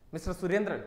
mister Surendran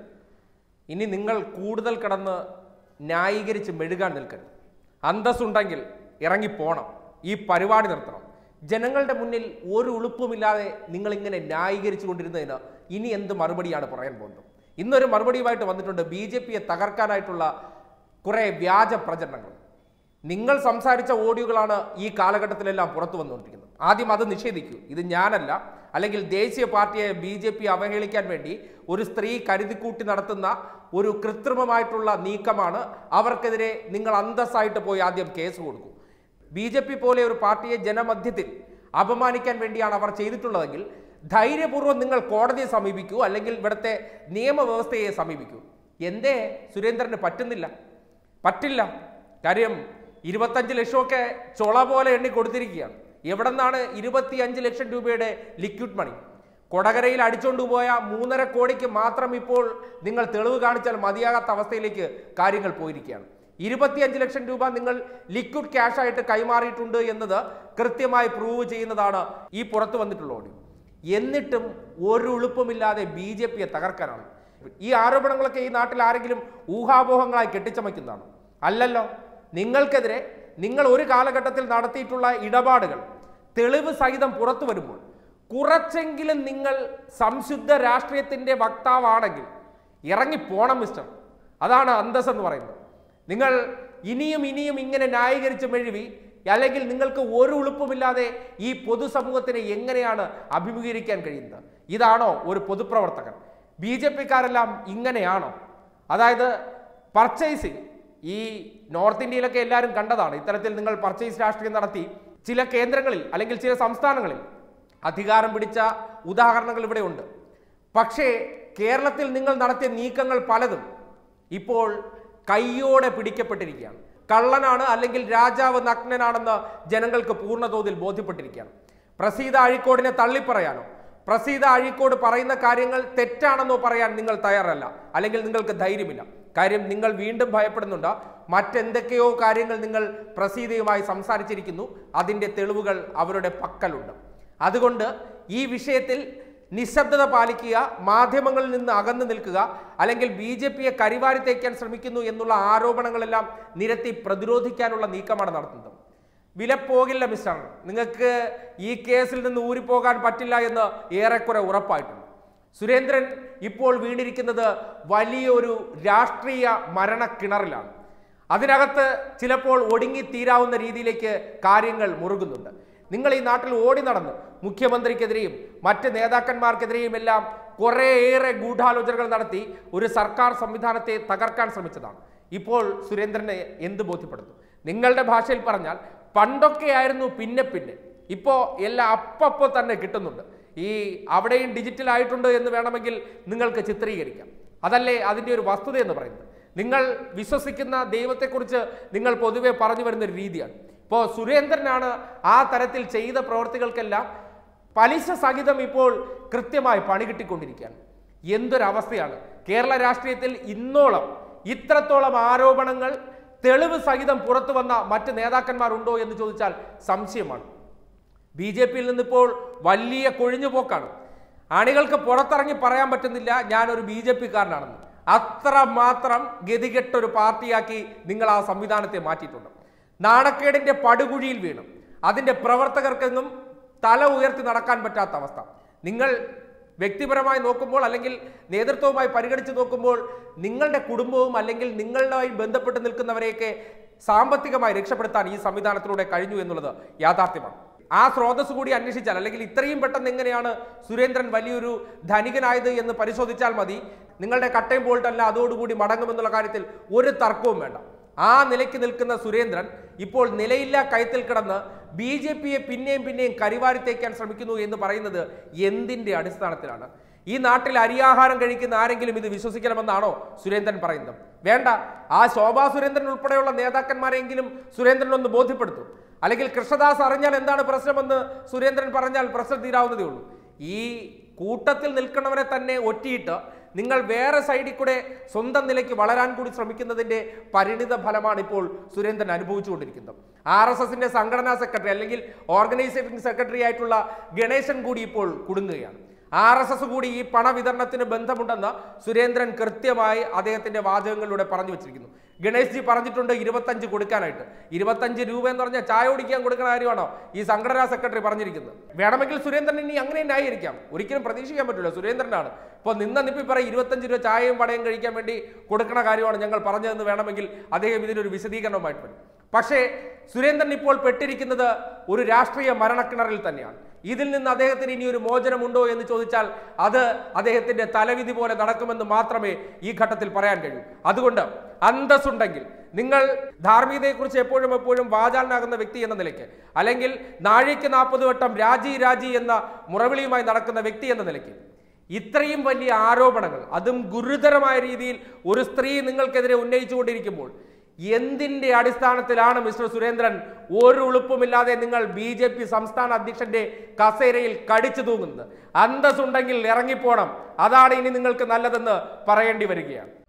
ഇനി നിങ്ങൾ കൂടുതൽ കടന്ന് ന്യായീകരിച്ച് മെഴുകാൻ നിൽക്കരുത് അന്തസ്സുണ്ടെങ്കിൽ ഇറങ്ങിപ്പോണം ഈ പരിപാടി നിർത്തണം ജനങ്ങളുടെ മുന്നിൽ ഒരു ഉളുപ്പുമില്ലാതെ നിങ്ങൾ ഇങ്ങനെ ന്യായീകരിച്ചു കൊണ്ടിരുന്നതിന് ഇനി എന്ത് മറുപടിയാണ് പറയാൻ പോകുന്നത് ഇന്നൊരു മറുപടിയുമായിട്ട് വന്നിട്ടുണ്ട് ബി ജെ പിയെ തകർക്കാനായിട്ടുള്ള കുറേ വ്യാജ പ്രചരണങ്ങൾ നിങ്ങൾ സംസാരിച്ച ഓഡിയോകളാണ് ഈ കാലഘട്ടത്തിലെല്ലാം പുറത്തു വന്നുകൊണ്ടിരിക്കുന്നത് ആദ്യം അത് നിഷേധിക്കൂ ഇത് ഞാനല്ല അല്ലെങ്കിൽ ദേശീയ പാർട്ടിയെ ബി ജെ പി അവഹേളിക്കാൻ വേണ്ടി ഒരു സ്ത്രീ കരുതിക്കൂട്ടി നടത്തുന്ന ഒരു കൃത്രിമമായിട്ടുള്ള നീക്കമാണ് അവർക്കെതിരെ നിങ്ങൾ അന്തസ്സായിട്ട് പോയി ആദ്യം കേസ് കൊടുക്കൂ ബി ജെ പി പോലെ ഒരു പാർട്ടിയെ ജനമധ്യത്തിൽ അപമാനിക്കാൻ വേണ്ടിയാണ് അവർ ചെയ്തിട്ടുള്ളതെങ്കിൽ ധൈര്യപൂർവ്വം നിങ്ങൾ കോടതിയെ സമീപിക്കൂ അല്ലെങ്കിൽ ഇവിടുത്തെ നിയമവ്യവസ്ഥയെ സമീപിക്കൂ എന്തേ സുരേന്ദ്രന് പറ്റുന്നില്ല പറ്റില്ല കാര്യം ഇരുപത്തഞ്ച് ലക്ഷമൊക്കെ ചൊള പോലെ എണ്ണി കൊടുത്തിരിക്കുകയാണ് എവിടെ നിന്നാണ് ഇരുപത്തിയഞ്ച് ലക്ഷം രൂപയുടെ ലിക്വിഡ് മണി കൊടകരയിൽ അടിച്ചുകൊണ്ട് പോയ മൂന്നര കോടിക്ക് മാത്രം ഇപ്പോൾ നിങ്ങൾ തെളിവ് കാണിച്ചാൽ മതിയാകാത്ത അവസ്ഥയിലേക്ക് കാര്യങ്ങൾ പോയിരിക്കുകയാണ് ഇരുപത്തിയഞ്ച് ലക്ഷം രൂപ നിങ്ങൾ ലിക്വിഡ് ക്യാഷ് ആയിട്ട് കൈമാറിയിട്ടുണ്ട് എന്നത് കൃത്യമായി പ്രൂവ് ചെയ്യുന്നതാണ് ഈ പുറത്തു വന്നിട്ടുള്ള ഓഡിയോ എന്നിട്ടും ഒരു ഉളുപ്പുമില്ലാതെ ബി ജെ പിയെ തകർക്കാനാണ് ഈ ആരോപണങ്ങളൊക്കെ ഈ നാട്ടിൽ ആരെങ്കിലും ഊഹാപോഹങ്ങളായി കെട്ടിച്ചമയ്ക്കുന്നതാണ് അല്ലല്ലോ നിങ്ങൾക്കെതിരെ നിങ്ങൾ ഒരു കാലഘട്ടത്തിൽ നടത്തിയിട്ടുള്ള ഇടപാടുകൾ തെളിവ് സഹിതം പുറത്തു വരുമ്പോൾ കുറച്ചെങ്കിലും നിങ്ങൾ സംശുദ്ധ രാഷ്ട്രീയത്തിന്റെ വക്താവാണെങ്കിൽ ഇറങ്ങിപ്പോണം മിസ്റ്റർ അതാണ് അന്തസ് എന്ന് പറയുന്നത് നിങ്ങൾ ഇനിയും ഇനിയും ഇങ്ങനെ ന്യായീകരിച്ച് മെഴുവി അല്ലെങ്കിൽ നിങ്ങൾക്ക് ഒരു ഉളുപ്പുമില്ലാതെ ഈ പൊതുസമൂഹത്തിനെ എങ്ങനെയാണ് അഭിമുഖീകരിക്കാൻ കഴിയുന്നത് ഇതാണോ ഒരു പൊതുപ്രവർത്തകൻ ബി ജെ പിക്കാരെല്ലാം ഇങ്ങനെയാണോ അതായത് പർച്ചേസിങ് ഈ നോർത്ത് ഇന്ത്യയിലൊക്കെ എല്ലാവരും കണ്ടതാണ് ഇത്തരത്തിൽ നിങ്ങൾ പർച്ചേസ് രാഷ്ട്രീയം നടത്തി ചില കേന്ദ്രങ്ങളിൽ അല്ലെങ്കിൽ ചില സംസ്ഥാനങ്ങളിൽ അധികാരം പിടിച്ച ഉദാഹരണങ്ങൾ ഇവിടെ ഉണ്ട് പക്ഷേ കേരളത്തിൽ നിങ്ങൾ നടത്തിയ നീക്കങ്ങൾ പലതും ഇപ്പോൾ കയ്യോടെ പിടിക്കപ്പെട്ടിരിക്കുകയാണ് കള്ളനാണ് അല്ലെങ്കിൽ രാജാവ് നഗ്നനാണെന്ന് ജനങ്ങൾക്ക് പൂർണ്ണതോതിൽ ബോധ്യപ്പെട്ടിരിക്കുകയാണ് പ്രസീത അഴീക്കോടിനെ തള്ളിപ്പറയാനോ പ്രസീത അഴീക്കോട് പറയുന്ന കാര്യങ്ങൾ തെറ്റാണെന്നോ പറയാൻ നിങ്ങൾ തയ്യാറല്ല അല്ലെങ്കിൽ നിങ്ങൾക്ക് ധൈര്യമില്ല കാര്യം നിങ്ങൾ വീണ്ടും ഭയപ്പെടുന്നുണ്ട് മറ്റെന്തൊക്കെയോ കാര്യങ്ങൾ നിങ്ങൾ പ്രസീതയുമായി സംസാരിച്ചിരിക്കുന്നു അതിൻ്റെ തെളിവുകൾ അവരുടെ പക്കലുണ്ട് അതുകൊണ്ട് ഈ വിഷയത്തിൽ നിശബ്ദത പാലിക്കുക മാധ്യമങ്ങളിൽ നിന്ന് അകന്നു നിൽക്കുക അല്ലെങ്കിൽ ബി ജെ പിയെ കരിവാരി തേക്കാൻ ശ്രമിക്കുന്നു എന്നുള്ള ആരോപണങ്ങളെല്ലാം നിരത്തി പ്രതിരോധിക്കാനുള്ള നീക്കമാണ് നടത്തുന്നത് വിലപ്പോകില്ല മിസ്റ്റർ നിങ്ങൾക്ക് ഈ കേസിൽ നിന്ന് ഊരിപ്പോകാൻ പറ്റില്ല എന്ന് ഏറെക്കുറെ ഉറപ്പായിട്ടുണ്ട് സുരേന്ദ്രൻ ഇപ്പോൾ വീണിരിക്കുന്നത് വലിയൊരു രാഷ്ട്രീയ മരണക്കിണറിലാണ് അതിനകത്ത് ചിലപ്പോൾ ഒടുങ്ങി തീരാവുന്ന രീതിയിലേക്ക് കാര്യങ്ങൾ മുറുകുന്നുണ്ട് നിങ്ങൾ ഈ നാട്ടിൽ ഓടി നടന്ന് മുഖ്യമന്ത്രിക്കെതിരെയും മറ്റ് നേതാക്കന്മാർക്കെതിരെയും എല്ലാം കുറേയേറെ ഗൂഢാലോചനകൾ നടത്തി ഒരു സർക്കാർ സംവിധാനത്തെ തകർക്കാൻ ശ്രമിച്ചതാണ് ഇപ്പോൾ സുരേന്ദ്രനെ എന്ത് ബോധ്യപ്പെടുന്നു നിങ്ങളുടെ ഭാഷയിൽ പറഞ്ഞാൽ പണ്ടൊക്കെയായിരുന്നു പിന്നെ പിന്നെ ഇപ്പോൾ എല്ലാം അപ്പപ്പോൾ തന്നെ കിട്ടുന്നുണ്ട് ഈ അവിടെയും ഡിജിറ്റൽ ആയിട്ടുണ്ട് എന്ന് വേണമെങ്കിൽ നിങ്ങൾക്ക് ചിത്രീകരിക്കാം അതല്ലേ അതിൻ്റെ ഒരു വസ്തുത എന്ന് പറയുന്നത് നിങ്ങൾ വിശ്വസിക്കുന്ന ദൈവത്തെക്കുറിച്ച് നിങ്ങൾ പൊതുവെ പറഞ്ഞു വരുന്ന ഒരു രീതിയാണ് ഇപ്പോൾ സുരേന്ദ്രനാണ് ആ തരത്തിൽ ചെയ്ത പ്രവർത്തികൾക്കെല്ലാം പലിശ സഹിതം ഇപ്പോൾ കൃത്യമായി പണി കിട്ടിക്കൊണ്ടിരിക്കുകയാണ് എന്തൊരവസ്ഥയാണ് കേരള രാഷ്ട്രീയത്തിൽ ഇന്നോളം ഇത്രത്തോളം ആരോപണങ്ങൾ തെളിവ് സഹിതം പുറത്തു വന്ന മറ്റ് നേതാക്കന്മാരുണ്ടോ എന്ന് ചോദിച്ചാൽ സംശയമാണ് ബി ജെ പിയിൽ നിന്നിപ്പോൾ വലിയ കൊഴിഞ്ഞുപോക്കാണ് അണികൾക്ക് പുറത്തിറങ്ങി പറയാൻ പറ്റുന്നില്ല ഞാനൊരു ബി ജെ പിക്കാരനാണെന്ന് അത്രമാത്രം ഗതികെട്ടൊരു പാർട്ടിയാക്കി നിങ്ങൾ ആ സംവിധാനത്തെ മാറ്റിയിട്ടുണ്ട് നാണക്കേടിന്റെ പടുകുഴിയിൽ വീണു അതിന്റെ പ്രവർത്തകർക്കെങ്ങും തല ഉയർത്തി നടക്കാൻ പറ്റാത്ത അവസ്ഥ നിങ്ങൾ വ്യക്തിപരമായി നോക്കുമ്പോൾ അല്ലെങ്കിൽ നേതൃത്വവുമായി പരിഗണിച്ച് നോക്കുമ്പോൾ നിങ്ങളുടെ കുടുംബവും അല്ലെങ്കിൽ നിങ്ങളുമായി ബന്ധപ്പെട്ട് നിൽക്കുന്നവരെയൊക്കെ സാമ്പത്തികമായി രക്ഷപ്പെടുത്താൻ ഈ സംവിധാനത്തിലൂടെ കഴിഞ്ഞു എന്നുള്ളത് യാഥാർത്ഥ്യമാണ് ആ സ്രോതസ് കൂടി അന്വേഷിച്ചാൽ അല്ലെങ്കിൽ ഇത്രയും പെട്ടെന്ന് എങ്ങനെയാണ് സുരേന്ദ്രൻ വലിയൊരു ധനികനായത് എന്ന് പരിശോധിച്ചാൽ മതി നിങ്ങളുടെ കട്ടയും ബോൾട്ടല്ല അതോടുകൂടി മടങ്ങുമെന്നുള്ള കാര്യത്തിൽ ഒരു തർക്കവും വേണ്ട ആ നിലയ്ക്ക് നിൽക്കുന്ന സുരേന്ദ്രൻ ഇപ്പോൾ നിലയില്ലാ കയത്തിൽ കിടന്ന് ബി ജെ പിയെ പിന്നെയും പിന്നെയും കരിവാരി തേക്കാൻ ശ്രമിക്കുന്നു എന്ന് പറയുന്നത് എന്തിന്റെ അടിസ്ഥാനത്തിലാണ് ഈ നാട്ടിൽ അരിയാഹാരം കഴിക്കുന്ന ആരെങ്കിലും ഇത് വിശ്വസിക്കണമെന്നാണോ സുരേന്ദ്രൻ പറയുന്നത് വേണ്ട ആ ശോഭാ സുരേന്ദ്രൻ ഉൾപ്പെടെയുള്ള നേതാക്കന്മാരെങ്കിലും സുരേന്ദ്രൻ ഒന്ന് ബോധ്യപ്പെടുത്തും അല്ലെങ്കിൽ കൃഷ്ണദാസ് അറിഞ്ഞാൽ എന്താണ് പ്രശ്നമെന്ന് സുരേന്ദ്രൻ പറഞ്ഞാൽ പ്രശ്നം തീരാവുന്നതേ ഉള്ളൂ ഈ കൂട്ടത്തിൽ നിൽക്കുന്നവരെ തന്നെ ഒറ്റിയിട്ട് നിങ്ങൾ വേറെ സൈഡിൽ കൂടെ സ്വന്തം നിലയ്ക്ക് വളരാൻ കൂടി ശ്രമിക്കുന്നതിന്റെ പരിണിത ഫലമാണ് ഇപ്പോൾ സുരേന്ദ്രൻ അനുഭവിച്ചുകൊണ്ടിരിക്കുന്നത് ആർ എസ് എസിന്റെ സംഘടനാ സെക്രട്ടറി അല്ലെങ്കിൽ ഓർഗനൈസേഷൻ സെക്രട്ടറി ആയിട്ടുള്ള ഗണേശൻ കൂടി ഇപ്പോൾ കുടുങ്ങുകയാണ് ആർ എസ് എസ് കൂടി ഈ പണവിതരണത്തിന് ബന്ധമുണ്ടെന്ന് സുരേന്ദ്രൻ കൃത്യമായി അദ്ദേഹത്തിന്റെ വാചകങ്ങളിലൂടെ പറഞ്ഞു വെച്ചിരിക്കുന്നു ഗണേഷ് ജി പറഞ്ഞിട്ടുണ്ട് ഇരുപത്തഞ്ച് കൊടുക്കാനായിട്ട് ഇരുപത്തഞ്ച് രൂപ എന്ന് പറഞ്ഞാൽ ചായ കുടിക്കാൻ കൊടുക്കുന്ന കാര്യമാണോ ഈ സംഘടനാ സെക്രട്ടറി പറഞ്ഞിരിക്കുന്നത് വേണമെങ്കിൽ സുരേന്ദ്രൻ ഇനി അങ്ങനെ ന്യായീകരിക്കാം ഒരിക്കലും പ്രതീക്ഷിക്കാൻ പറ്റില്ല സുരേന്ദ്രനാണ് ഇപ്പോൾ നിന്ന നിപ്പി പറയും ഇരുപത്തഞ്ച് രൂപ ചായയും വടയും കഴിക്കാൻ വേണ്ടി കൊടുക്കുന്ന കാര്യമാണ് ഞങ്ങൾ പറഞ്ഞതെന്ന് വേണമെങ്കിൽ അദ്ദേഹം ഇതിനൊരു വിശദീകരണവുമായിട്ട് വരും പക്ഷേ സുരേന്ദ്രൻ ഇപ്പോൾ പെട്ടിരിക്കുന്നത് ഒരു രാഷ്ട്രീയ മരണക്കിണറിൽ തന്നെയാണ് ഇതിൽ നിന്ന് അദ്ദേഹത്തിന് ഇനി ഒരു മോചനമുണ്ടോ എന്ന് ചോദിച്ചാൽ അത് അദ്ദേഹത്തിന്റെ തലവിധി പോലെ നടക്കുമെന്ന് മാത്രമേ ഈ ഘട്ടത്തിൽ പറയാൻ കഴിയൂ അതുകൊണ്ട് അന്തസ്സുണ്ടെങ്കിൽ നിങ്ങൾ ധാർമ്മികതയെക്കുറിച്ച് എപ്പോഴും എപ്പോഴും വാചാലനാകുന്ന വ്യക്തി എന്ന നിലയ്ക്ക് അല്ലെങ്കിൽ നാഴിക്ക് നാൽപ്പത് വട്ടം രാജി രാജി എന്ന മുറവിളിയുമായി നടക്കുന്ന വ്യക്തി എന്ന നിലയ്ക്ക് ഇത്രയും വലിയ ആരോപണങ്ങൾ അതും ഗുരുതരമായ രീതിയിൽ ഒരു സ്ത്രീ നിങ്ങൾക്കെതിരെ ഉന്നയിച്ചുകൊണ്ടിരിക്കുമ്പോൾ എന്തിന്റെ അടിസ്ഥാനത്തിലാണ് മിസ്റ്റർ സുരേന്ദ്രൻ ഒരു ഉളുപ്പുമില്ലാതെ നിങ്ങൾ ബി ജെ പി സംസ്ഥാന അധ്യക്ഷന്റെ കസേരയിൽ കടിച്ചു തൂങ്ങുന്നത് അന്തസ്സുണ്ടെങ്കിൽ ഇറങ്ങിപ്പോണം അതാണ് ഇനി നിങ്ങൾക്ക് നല്ലതെന്ന് പറയേണ്ടി വരികയാണ്